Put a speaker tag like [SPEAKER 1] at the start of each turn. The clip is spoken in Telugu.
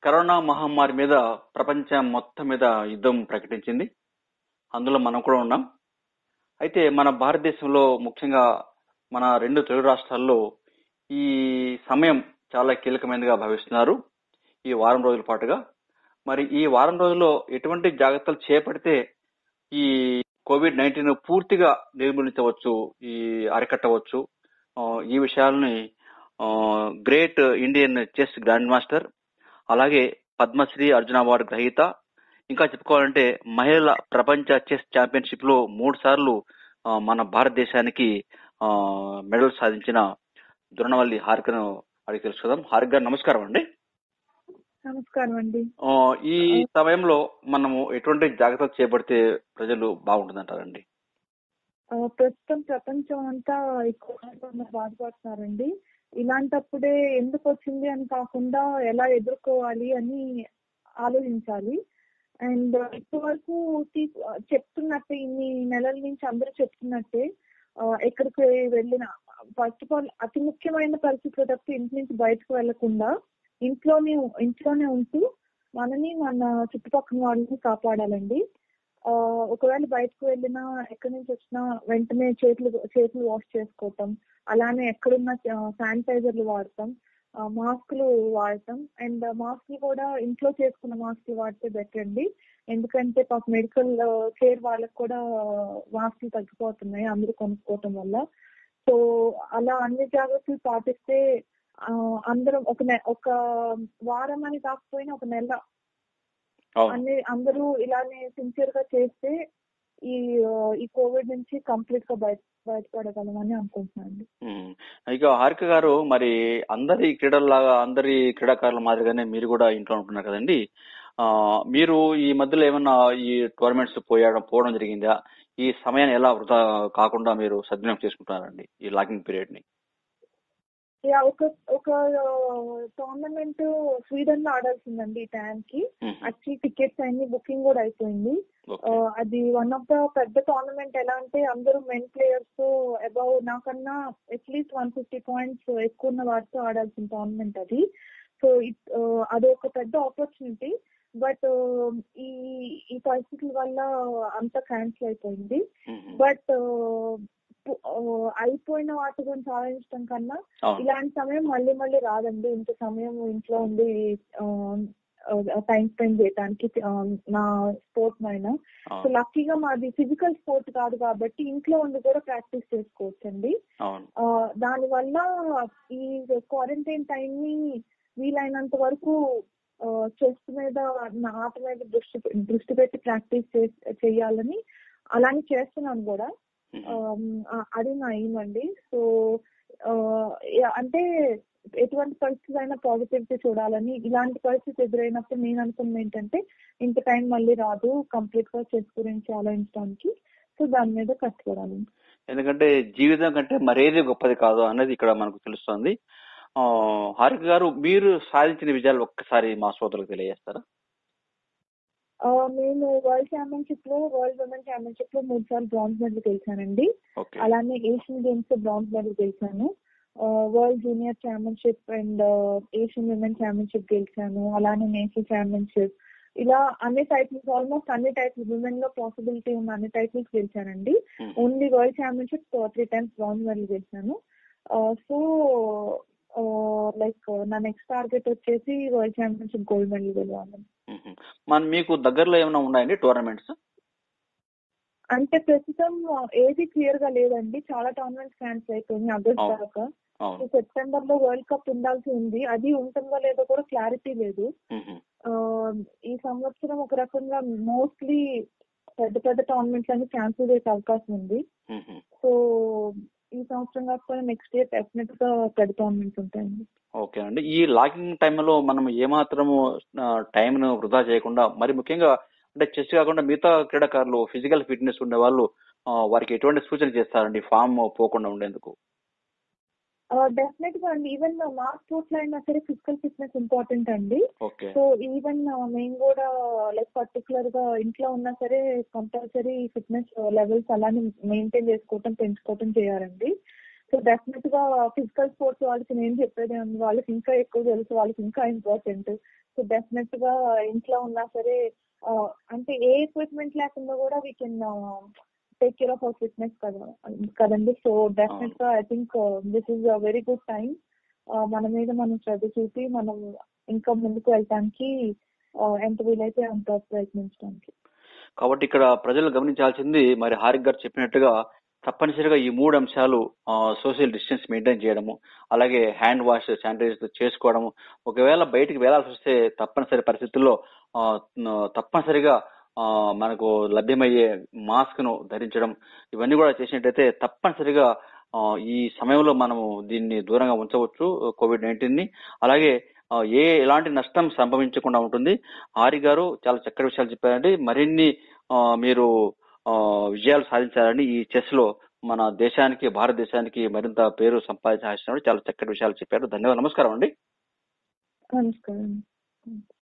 [SPEAKER 1] కరోనా మహమ్మారి మీద ప్రపంచం మొత్తం మీద యుద్ధం ప్రకటించింది అందులో మనం కూడా ఉన్నాం అయితే మన భారతదేశంలో ముఖ్యంగా మన రెండు తెలుగు రాష్ట్రాల్లో ఈ సమయం చాలా కీలకమైనదిగా భావిస్తున్నారు ఈ వారం రోజుల పాటుగా మరి ఈ వారం రోజుల్లో ఎటువంటి జాగ్రత్తలు చేపడితే ఈ కోవిడ్ నైన్టీన్ పూర్తిగా నిర్మూలించవచ్చు ఈ అరికట్టవచ్చు ఆ, ఈ విషయాలని great Indian chess grand master అలాగే పద్మశ్రీ అర్జున అవార్డు గ్రహీత ఇంకా చెప్పుకోవాలంటే మహిళల ప్రపంచ చెస్ ఛాంపియన్షిప్ లో మూడు సార్లు ఆ, మన భారతదేశానికి ఆ, మెడల్ సాధించిన దురణవల్లి హారికను అడిగి తెలుసుకుందాం హారిక గారు నమస్కారం అండి
[SPEAKER 2] నమస్కారం అండి
[SPEAKER 1] ఆ, ఈ సమయంలో మనము ఎటువంటి జాగ్రత్తలు చేపడితే ప్రజలు బాగుంటుందంటారండి
[SPEAKER 2] ఆ, ప్రస్తుతం ప్రపంచం అంతా ఈ కరోనాతో బాధపడుతున్నారండి ఇలాంటప్పుడే ఎందుకు వచ్చింది అని కాకుండా ఎలా ఎదుర్కోవాలి అని ఆలోచించాలి అండ్ ఇప్పటివరకు తీ- చెప్తున్నట్టే ఇన్ని నెలల నుంచి అందరూ చెప్తున్నట్టే ఆ, ఎక్కడికి వెళ్ళిన ఫస్ట్ ఆఫ్ ఆల్ అతి ముఖ్యమైన పరిస్థితులు తప్ప ఇంటి నుంచి బయటకు వెళ్లకుండా ఇంట్లోనే ఇంట్లోనే ఉంటూ మనని మన చుట్టుపక్కల వాళ్ళని కాపాడాలండి ఆ, ఒకవేళ బయటకు వెళ్ళినా ఎక్కడి నుంచి వచ్చినా వెంటనే చేతులు చేతులు వాష్ చేసుకోవటం అలానే ఎక్కడున్న శానిటైజర్లు వాడటం ఆ, మాస్కులు వాడటం అండ్ మాస్కులు కూడా ఇంట్లో చేసుకున్న మాస్కులు వాడితే బెటర్ అండి ఎందుకంటే పాప మెడికల్ కేర్ వాళ్ళకి కూడా మాస్కులు తగ్గిపోతున్నాయి అందరూ కొనుక్కోవటం వల్ల సో అలా అన్ని జాగ్రత్తలు పాటిస్తే ఆ, అందరం ఒక నె ఒక వారం అని కాకపోయినా ఒక నెల
[SPEAKER 1] అవును
[SPEAKER 2] అన్ని అందరూ ఇలానే సిన్సియర్ గా చేస్తే ఈ ఆ, ఈ కోవిడ్ నుంచి కంప్లీట్ గా బయట బయటపడగలమని అనుకుంటున్నాను
[SPEAKER 1] ఉమ్. ఇక హారిక గారు మరి అందరి క్రీడల్లాగా అందరి క్రీడాకారుల మాదిరిగానే మీరు కూడా ఇంట్లో ఉంటున్నారు కదండి ఆ, మీరు ఈ మధ్యలో ఏమన్నా ఈ టోర్నమెంట్స్ పోయడం పోవడం జరిగిందా ఈ సమయాన్ని ఎలా వృధా కాకుండా మీరు సద్వినియోగం చేసుకుంటున్నారండి ఈ లాకింగ్ పీరియడ్ ని
[SPEAKER 2] యా, ఒక ఒక టోర్నమెంట్ స్వీడన్ లో ఆడాల్సిందండి ఈ టైం కి
[SPEAKER 1] ఉమ్.
[SPEAKER 2] యాక్చువల్లీ టికెట్స్ అన్ని బుకింగ్ కూడా అయిపోయింది
[SPEAKER 1] ఓకే.
[SPEAKER 2] ఆ, అది వన్ ఆఫ్ ద పెద్ద టోర్నమెంట్ ఎలా అంటే అందరూ మెన్ ప్లేయర్స్ అబౌవ్ నాకన్నా అట్లీస్ట్ వన్ ఫిఫ్టీ పాయింట్స్ ఎక్కువ ఉన్న వారితో ఆడాల్సిన టోర్నమెంట్ అది సో అది ఒక పెద్ద ఆపర్చునిటీ బట్ ఈ ఈ పరిస్థితుల వల్ల అంతా క్యాన్సిల్ అయిపోయింది
[SPEAKER 1] ఉమ్.
[SPEAKER 2] బట్ అయిపోయిన వాటి గురించి ఆలోచించడం కన్నా
[SPEAKER 1] అవును
[SPEAKER 2] ఇలాంటి సమయం మళ్ళీ మళ్ళీ రాదండి ఇంత సమయం ఇంట్లో ఉండి టైం స్పెండ్ చేయడానికి ఆ, నా స్పోర్ట్ పైన సో
[SPEAKER 1] అవును
[SPEAKER 2] లక్కీగా మాది ఫిజికల్ స్పోర్ట్ కాదు కాబట్టి ఇంట్లో ఉండి కూడా ప్రాక్టీస్ చేసుకోవచ్చు అండి
[SPEAKER 1] అవును
[SPEAKER 2] దాని వల్ల ఈ క్వారంటైన్ టైం ని వీలైనంత వరకు చెస్ మీద నా ఆట మీద దృష్టి దృష్టి పెట్టి ప్రాక్టీస్ చేయాలని అలానే చేస్తున్నాను కూడా
[SPEAKER 1] ఉమ్.
[SPEAKER 2] ఆమ్, ఆ- అది నా ఎయిమ్ అండి సో ఆ, యా- అంటే ఎటువంటి పరిస్థితులు అయినా పాజిటివిటీ చూడాలని ఇలాంటి పరిస్థితి ఎదురైనప్పుడు నేను అనుకున్నది ఏంటంటే ఇంత టైం మళ్ళీ రాదు కంప్లీట్ గా చెస్ గురించి ఆలోచించడానికి సో దాని మీద కష్టపడాలి
[SPEAKER 1] ఎందుకంటే జీవితం కంటే మరేది గొప్పది కాదు అనేది ఇక్కడ మనకు తెలుస్తుంది ఆ, హారిక గారు మీరు సాధించిన విజయాలు ఒక్కసారి మా శ్రోతలకు తెలియజేస్తారా
[SPEAKER 2] ఆ, నేను వరల్డ్ ఛాంపియన్షిప్ లో వరల్డ్ ఉమెన్ ఛాంపియన్షిప్ లో మూడు సార్లు బ్రాంజ్ మెడల్ గెలిచానండి
[SPEAKER 1] ఓకే
[SPEAKER 2] అలానే ఏషియన్ గేమ్స్ లో బ్రాంజ్ మెడల్ గెలిచాను world junior championship and Asian women championship గెలిచాను అలానే నేషనల్ ఛాంపియన్షిప్ ఇలా అన్ని టైటిల్స్ ఆల్మోస్ట్ అన్ని టైటిల్స్ విమెన్ లో పాసిబిలిటీ ఉన్న అన్ని టైటిల్స్ గెలిచానండి
[SPEAKER 1] um.
[SPEAKER 2] Only world championship three times bronze medal గెలిచాను సో లైక్ నా నెక్స్ట్ టార్గెట్ వచ్చేసి వరల్డ్ ఛాంపియన్షిప్ గోల్డ్ మెడల్ గెలవాలి
[SPEAKER 1] మ్మ్. మన మీకు దగ్గరలో ఏమైనా ఉన్నాయండి టోర్నమెంట్స్
[SPEAKER 2] అంటే ప్రస్తుతం ఏది క్లియర్ గా లేదండి చాలా టోర్నమెంట్స్ క్యాన్సిల్ అయిపోయింది ఆగస్ట్
[SPEAKER 1] అవును.
[SPEAKER 2] దాకా
[SPEAKER 1] అవును
[SPEAKER 2] సెప్టెంబర్ లో వరల్డ్ కప్ ఉండాల్సి ఉంది అది ఉంటుందో లేదో కూడా క్లారిటీ లేదు
[SPEAKER 1] మ్మ్.
[SPEAKER 2] ఆ, ఈ సంవత్సరం ఒక రకంగా మోస్ట్లీ పెద్ద పెద్ద టోర్నమెంట్స్ అన్ని క్యాన్సిల్ చేసే అవకాశం ఉంది
[SPEAKER 1] మ్మ్.
[SPEAKER 2] సో ఈ సంవత్సరం కాకపోతే నెక్స్ట్ ఇయర్ డెఫినెట్ గా పెద్ద టోర్నమెంట్స్ ఉంటాయండి
[SPEAKER 1] ఓకే అండి ఈ లాకింగ్ టైంలో మనం ఏమాత్రము టైం ను వృధా చేయకుండా మరి ముఖ్యంగా అంటే చెస్ కాకుండా మిగతా క్రీడాకారులు ఫిజికల్ ఫిట్నెస్ ఉండే వాళ్ళు ఆ, వారికి ఎటువంటి సూచన చేస్తారండి ఫామ్ పోకుండా ఉండేందుకు
[SPEAKER 2] డెఫినెట్ గా అండి ఈవెన్ మా స్పోర్ట్స్ లో అయినా సరే ఫిజికల్ ఫిట్నెస్ ఇంపార్టెంట్ అండి
[SPEAKER 1] ఓకే
[SPEAKER 2] సో ఈవెన్ మేము కూడా లైక్ పర్టికులర్ గా ఇంట్లో ఉన్నా సరే కంపల్సరీ ఫిట్నెస్ లెవెల్స్ అలానే మెయింటైన్ చేసుకోవటం పెంచుకోవటం చేయాలండి సో డెఫినెట్ గా ఫిజికల్ స్పోర్ట్స్ వాళ్ళకి నేను చెప్పేది ఉంది వాళ్ళకి ఇంకా ఎక్కువ తెలుసు వాళ్ళకి ఇంకా ఇంపార్టెంట్ సో డెఫినెట్ గా ఇంట్లో ఉన్నా సరే ఆ, అంటే ఏ ఎక్విప్మెంట్ లేకుండా కూడా we can take care of our fitness కదా కదండి సో డెఫినెట్ గా I think this is a very good time మన మీద మనం శ్రద్ధ చూపి మనం ఇంకా ముందుకు వెళ్ళటానికి ఆ, ఎంత వీలైతే అంత ప్రయత్నించడానికి
[SPEAKER 1] కాబట్టి ఇక్కడ ప్రజలు గమనించాల్సింది మరి హారిక్ గారు చెప్పినట్టుగా తప్పనిసరిగా ఈ మూడు అంశాలు సోషల్ డిస్టెన్స్ మెయింటైన్ చేయడము అలాగే హ్యాండ్ వాష్ శానిటైజర్ చేసుకోవడము ఒకవేళ బయటికి వెళ్లాల్సి వస్తే తప్పనిసరి పరిస్థితుల్లో ఆ, న- తప్పనిసరిగా ఆ, మనకు లభ్యమయ్యే మాస్క్ ను ధరించడం ఇవన్నీ కూడా చేసినట్టయితే తప్పనిసరిగా ఆ, ఈ సమయంలో మనము దీన్ని దూరంగా ఉంచవచ్చు కోవిడ్ నైన్టీన్ ని అలాగే ఆ, ఏ ఎలాంటి నష్టం సంభవించకుండా ఉంటుంది ఆరి గారు చాలా చక్కటి విషయాలు చెప్పారండి మరిన్ని ఆ, మీరు ఆ, విజయాలు సాధించాలని ఈ చెస్ లో మన దేశానికి భారతదేశానికి మరింత పేరు సంపాదించాల్సిన చాలా చక్కటి విషయాలు చెప్పారు ధన్యవాదాలు నమస్కారం అండి
[SPEAKER 2] నమస్కారం